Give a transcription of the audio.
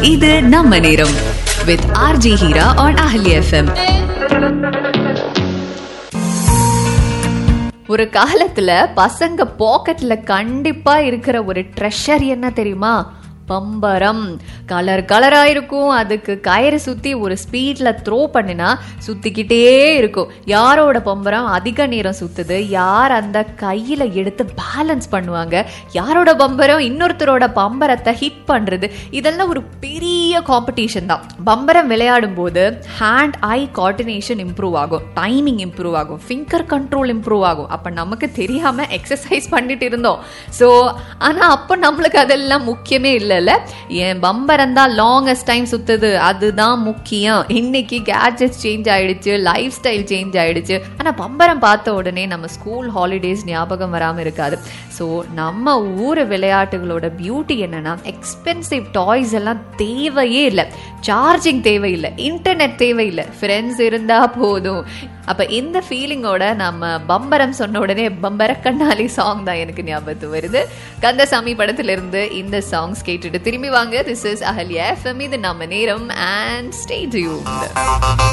இது நம்ம நேரம் with RJ Heera on Ahalya FM ஒரு காலத்துல பசங்க பாக்கெட்ல கண்டிப்பா இருக்கிற ஒரு ட்ரெஷர் என்ன தெரியுமா பம்பரம் கலர் கலரா இருக்கும் அதுக்கு கயிறு சுத்தி ஒரு ஸ்பீட்ல த்ரோ பண்ணினா சுத்திக்கிட்டே இருக்கும் யாரோட பம்பரம் அதிக நேரம் சுத்துது யார் அந்த கையில எடுத்து பேலன்ஸ் பண்ணுவாங்க யாரோட பம்பரம் இன்னொருத்தரோட பம்பரத்தை ஹிட் பண்றது இதெல்லாம் ஒரு பெரிய காம்படிஷன் தான் பம்பரம் விளையாடும் போது ஹேண்ட் ஐ கோஆர்டினேஷன் இம்ப்ரூவ் ஆகும் டைமிங் இம்ப்ரூவ் ஆகும் ஃபிங்கர் கண்ட்ரோல் இம்ப்ரூவ் ஆகும் அப்ப நமக்கு தெரியாம எக்ஸசைஸ் பண்ணிட்டு இருந்தோம் ஸோ ஆனா அப்போ நம்மளுக்கு அதெல்லாம் முக்கியமே இல்லைல்ல என் பம்பரம் தான் லாங்கஸ்ட் டைம் சுத்துது அதுதான் முக்கியம் இன்னைக்கு கேட்ஜெட்ஸ் சேஞ்ச் ஆயிடுச்சு லைஃப் ஸ்டைல் சேஞ்ச் ஆயிடுச்சு ஆனா பம்பரம் பார்த்த உடனே நம்ம ஸ்கூல் ஹாலிடேஸ் ஞாபகம் வராம இருக்காது ஸோ நம்ம ஊர் விளையாட்டுகளோட பியூட்டி என்னன்னா எக்ஸ்பென்சிவ் டாய்ஸ் எல்லாம் தேவையே இல்லை சார்ஜிங் தேவையில்லை இன்டர்நெட் தேவையில்லை ஃப்ரெண்ட்ஸ் இருந்தா போதும் அப்ப இந்த ஃபீலிங்கோட நம்ம பம்பரம் சொன்ன உடனே பம்பர கண்ணாலி சாங் தான் எனக்கு ஞாபகத்து வருது கந்தசாமி படத்துல இருந்து இந்த சாங்ஸ் கேட்டுட்டு திரும்பி வாங்க திஸ் இஸ் அஹல்யா எஃப்எம் இது நம்ம நேரம் அண்ட் ஸ்டே டியூன்ட்